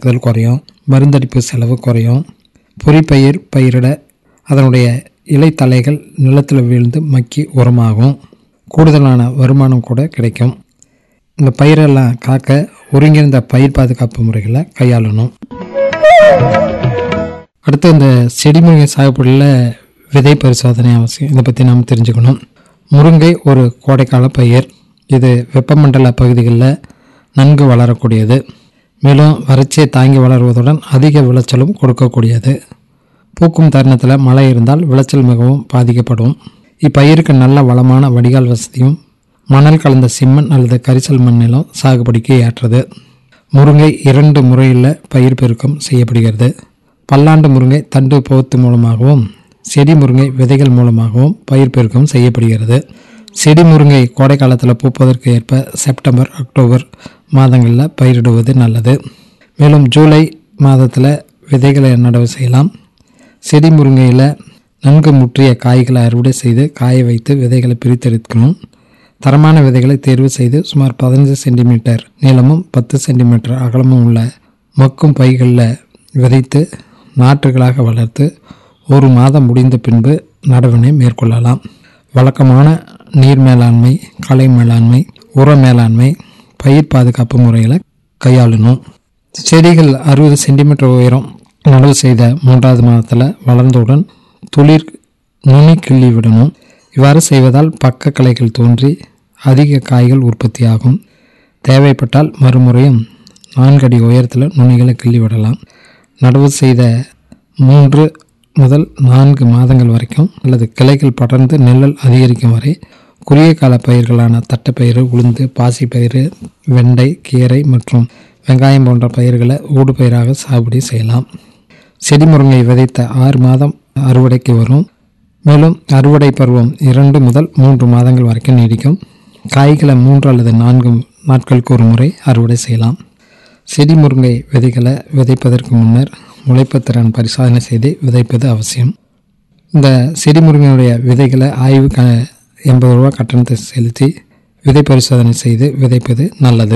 தாக்குதல் குறையும் மருந்தடிப்பு செலவு குறையும் பொறிப்பயிர் பயிரிட அதனுடைய இலைத்தலைகள் நிலத்தில் வீழ்ந்து மக்கி உரமாகும் கூடுதலான வருமானம் கூட கிடைக்கும் இந்த பயிரெல்லாம் காக்க ஒருங்கிணைந்த பயிர் பாதுகாப்பு முறைகளை கையாளணும் அடுத்து இந்த செடி முருங்கை சாகுபடியில் விதை பரிசோதனை அவசியம் இதை பற்றி நாம் தெரிஞ்சுக்கணும் முருங்கை ஒரு கோடைக்கால பயிர் இது வெப்பமண்டல பகுதிகளில் நன்கு வளரக்கூடியது மேலும் வறட்சியை தாங்கி வளருவதுடன் அதிக விளைச்சலும் கொடுக்கக்கூடியது பூக்கும் தருணத்தில் மழை இருந்தால் விளைச்சல் மிகவும் பாதிக்கப்படும் இப்பயிருக்கு நல்ல வளமான வடிகால் வசதியும் மணல் கலந்த சிம்மண் அல்லது கரிசல் மண்ணிலும் சாகுபடிக்கு ஏற்றது முருங்கை இரண்டு முறையில் பயிர் பெருக்கம் செய்யப்படுகிறது பல்லாண்டு முருங்கை தண்டு போத்து மூலமாகவும் செடி முருங்கை விதைகள் மூலமாகவும் பயிர் பெருக்கம் செய்யப்படுகிறது செடி முருங்கை கோடை காலத்தில் பூப்பதற்கு ஏற்ப செப்டம்பர் அக்டோபர் மாதங்களில் பயிரிடுவது நல்லது மேலும் ஜூலை மாதத்தில் விதைகளை நடவு செய்யலாம் செடி முருங்கையில் நன்கு முற்றிய காய்களை அறுவடை செய்து காய வைத்து விதைகளை பிரித்தெடுக்கணும் தரமான விதைகளை தேர்வு செய்து சுமார் பதினஞ்சு சென்டிமீட்டர் நீளமும் பத்து சென்டிமீட்டர் அகலமும் உள்ள மக்கும் பைகளில் விதைத்து நாற்றுகளாக வளர்த்து ஒரு மாதம் முடிந்த பின்பு நடவினை மேற்கொள்ளலாம் வழக்கமான நீர் மேலாண்மை களை மேலாண்மை உர மேலாண்மை பயிர் பாதுகாப்பு முறைகளை கையாளணும் செடிகள் அறுபது சென்டிமீட்டர் உயரம் நடவு செய்த மூன்றாவது மாதத்தில் வளர்ந்தவுடன் துளிர் நுனி கிள்ளி விடணும் இவ்வாறு செய்வதால் பக்க கிளைகள் தோன்றி அதிக காய்கள் உற்பத்தியாகும் தேவைப்பட்டால் மறுமுறையும் நான்கு அடி உயரத்தில் நுனிகளை கிள்ளி விடலாம் நடவு செய்த மூன்று முதல் நான்கு மாதங்கள் வரைக்கும் அல்லது கிளைகள் படர்ந்து நெல்லல் அதிகரிக்கும் வரை குறுகிய கால பயிர்களான தட்டைப்பயிறு உளுந்து பாசிப்பயிறு வெண்டை கீரை மற்றும் வெங்காயம் போன்ற பயிர்களை ஊடுபயிராக சாகுபடி செய்யலாம் செடி முருங்கை விதைத்த ஆறு மாதம் அறுவடைக்கு வரும் மேலும் அறுவடை பருவம் இரண்டு முதல் மூன்று மாதங்கள் வரைக்கும் நீடிக்கும் காய்களை மூன்று அல்லது நான்கு நாட்களுக்கு ஒரு முறை அறுவடை செய்யலாம் செடி முருங்கை விதைகளை விதைப்பதற்கு முன்னர் முளைப்புத்திறன் பரிசோதனை செய்து விதைப்பது அவசியம் இந்த செடி முருங்கையுடைய விதைகளை ஆய்வு க எண்பது ரூபா கட்டணத்தை செலுத்தி விதை பரிசோதனை செய்து விதைப்பது நல்லது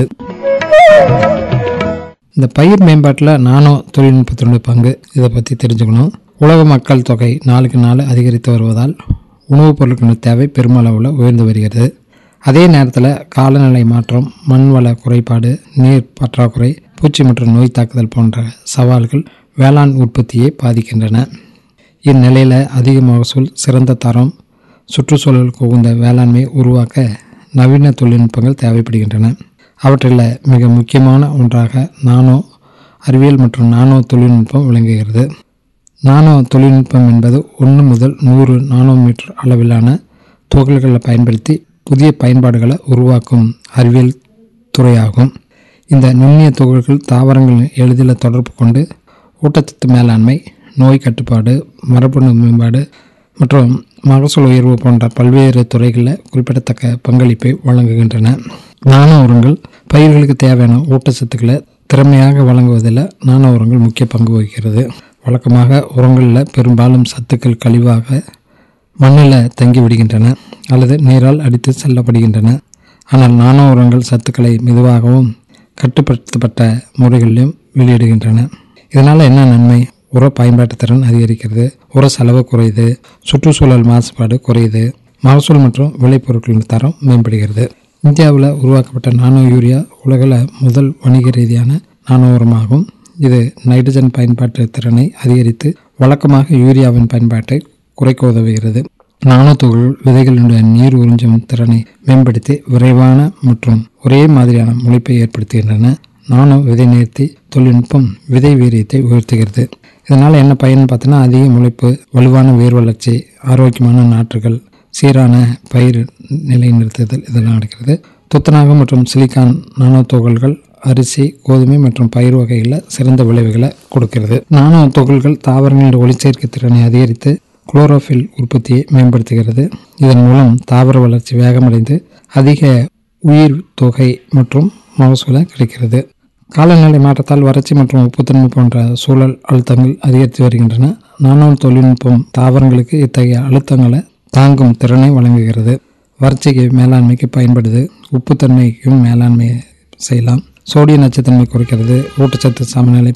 இந்த பயிர் மேம்பாட்டில் நானோ தொழில்நுட்பத்தினுடைய பங்கு இதை பற்றி தெரிஞ்சுக்கணும் உலக மக்கள் தொகை நாளுக்கு நாள் அதிகரித்து வருவதால் உணவுப் பொருட்களின் தேவை பெருமளவில் உயர்ந்து வருகிறது அதே நேரத்தில் காலநிலை மாற்றம் மண் வள குறைபாடு நீர் பற்றாக்குறை பூச்சி மற்றும் நோய் தாக்குதல் போன்ற சவால்கள் வேளாண் உற்பத்தியை பாதிக்கின்றன இந்நிலையில் அதிக மகசூல் சிறந்த தரம் சுற்றுச்சூழலுக்கு உகந்த வேளாண்மை உருவாக்க நவீன தொழில்நுட்பங்கள் தேவைப்படுகின்றன அவற்றில் மிக முக்கியமான ஒன்றாக நானோ அறிவியல் மற்றும் நானோ தொழில்நுட்பம் விளங்குகிறது நானோ தொழில்நுட்பம் என்பது ஒன்று முதல் நூறு நானோமீட்டர் அளவிலான துகள்களை பயன்படுத்தி புதிய பயன்பாடுகளை உருவாக்கும் அறிவியல் துறையாகும் இந்த நுண்ணிய துகள்கள் தாவரங்கள் எளிதில் தொடர்பு கொண்டு ஊட்டச்சத்து மேலாண்மை நோய் கட்டுப்பாடு மரபணு மேம்பாடு மற்றும் மகசூல் உயர்வு போன்ற பல்வேறு துறைகளில் குறிப்பிடத்தக்க பங்களிப்பை வழங்குகின்றன நானோ உரங்கள் பயிர்களுக்கு தேவையான ஊட்டச்சத்துக்களை திறமையாக வழங்குவதில் நானோ உரங்கள் முக்கிய பங்கு வகிக்கிறது வழக்கமாக உரங்களில் பெரும்பாலும் சத்துக்கள் கழிவாக மண்ணில் தங்கி விடுகின்றன அல்லது நீரால் அடித்து செல்லப்படுகின்றன ஆனால் நானோ உரங்கள் சத்துக்களை மெதுவாகவும் கட்டுப்படுத்தப்பட்ட முறைகளிலும் வெளியிடுகின்றன இதனால் என்ன நன்மை உர பயன்பாட்டு திறன் அதிகரிக்கிறது உர செலவு குறையுது சுற்றுச்சூழல் மாசுபாடு குறையுது மகசூல் மற்றும் விளைபொருட்களின் தரம் மேம்படுகிறது இந்தியாவில் உருவாக்கப்பட்ட நானோ யூரியா உலகில் முதல் வணிக ரீதியான நானோ உரமாகும் இது நைட்ரஜன் பயன்பாட்டு திறனை அதிகரித்து வழக்கமாக யூரியாவின் பயன்பாட்டை குறைக்க உதவுகிறது நானோ துகள் விதைகளுடைய நீர் உறிஞ்சும் திறனை மேம்படுத்தி விரைவான மற்றும் ஒரே மாதிரியான முளைப்பை ஏற்படுத்துகின்றன நானோ விதை நேர்த்தி தொழில்நுட்பம் விதை வீரியத்தை உயர்த்துகிறது இதனால் என்ன பயன் பார்த்தோன்னா அதிக முளைப்பு வலுவான வேர் வளர்ச்சி ஆரோக்கியமான நாற்றுகள் சீரான பயிர் நிலைநிறுத்துதல் இதெல்லாம் நடக்கிறது துத்தநாகம் மற்றும் சிலிக்கான் நானோ துகள்கள் அரிசி கோதுமை மற்றும் பயிர் வகைகளில் சிறந்த விளைவுகளை கொடுக்கிறது நானோ துகள்கள் தாவரங்களோட ஒளிச்சேர்க்கை திறனை அதிகரித்து குளோரோஃபில் உற்பத்தியை மேம்படுத்துகிறது இதன் மூலம் தாவர வளர்ச்சி வேகமடைந்து அதிக உயிர் தொகை மற்றும் மகசூலை கிடைக்கிறது காலநிலை மாற்றத்தால் வறட்சி மற்றும் உப்புத்தன்மை போன்ற சூழல் அழுத்தங்கள் அதிகரித்து வருகின்றன நானோ தொழில்நுட்பம் தாவரங்களுக்கு இத்தகைய அழுத்தங்களை தாங்கும் திறனை வழங்குகிறது வறட்சிக்கு மேலாண்மைக்கு பயன்படுது உப்புத்தன்மைக்கும் மேலாண்மை செய்யலாம் சோடிய நச்சுத்தன்மை குறைக்கிறது ஊட்டச்சத்து சமநிலை